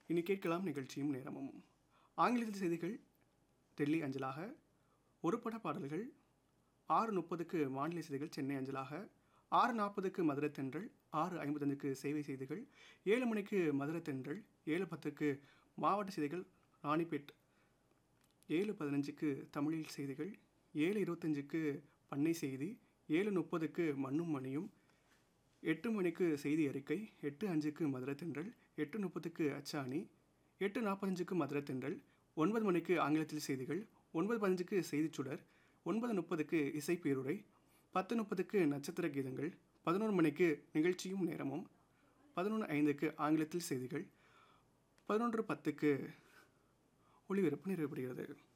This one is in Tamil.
இனி கேட்கலாம் நிகழ்ச்சியும் நேரமும் ஆங்கிலத்தில் செய்திகள் டெல்லி அஞ்சலாக ஒரு பட பாடல்கள் ஆறு முப்பதுக்கு மாநில செய்திகள் சென்னை அஞ்சலாக ஆறு நாற்பதுக்கு மதுரை தென்றல் ஆறு ஐம்பத்தஞ்சுக்கு சேவை செய்திகள் ஏழு மணிக்கு மதுரை தென்றல் ஏழு பத்துக்கு மாவட்ட செய்திகள் ராணிப்பேட் ஏழு பதினஞ்சுக்கு தமிழில் செய்திகள் ஏழு இருபத்தஞ்சுக்கு பண்ணை செய்தி ஏழு முப்பதுக்கு மண்ணும் மணியும் எட்டு மணிக்கு செய்தி அறிக்கை எட்டு அஞ்சுக்கு மதுரை தென்றல் எட்டு முப்பதுக்கு அச்சாணி எட்டு நாற்பத்தஞ்சுக்கு மதுரை தென்றல் ஒன்பது மணிக்கு ஆங்கிலத்தில் செய்திகள் ஒன்பது பதினஞ்சுக்கு செய்திச் சுடர் ஒன்பது முப்பதுக்கு இசை பேருரை பத்து முப்பதுக்கு நட்சத்திர கீதங்கள் பதினோரு மணிக்கு நிகழ்ச்சியும் நேரமும் பதினொன்று ஐந்துக்கு ஆங்கிலத்தில் செய்திகள் பதினொன்று பத்துக்கு ஒளிபரப்பு நிறைவுபடுகிறது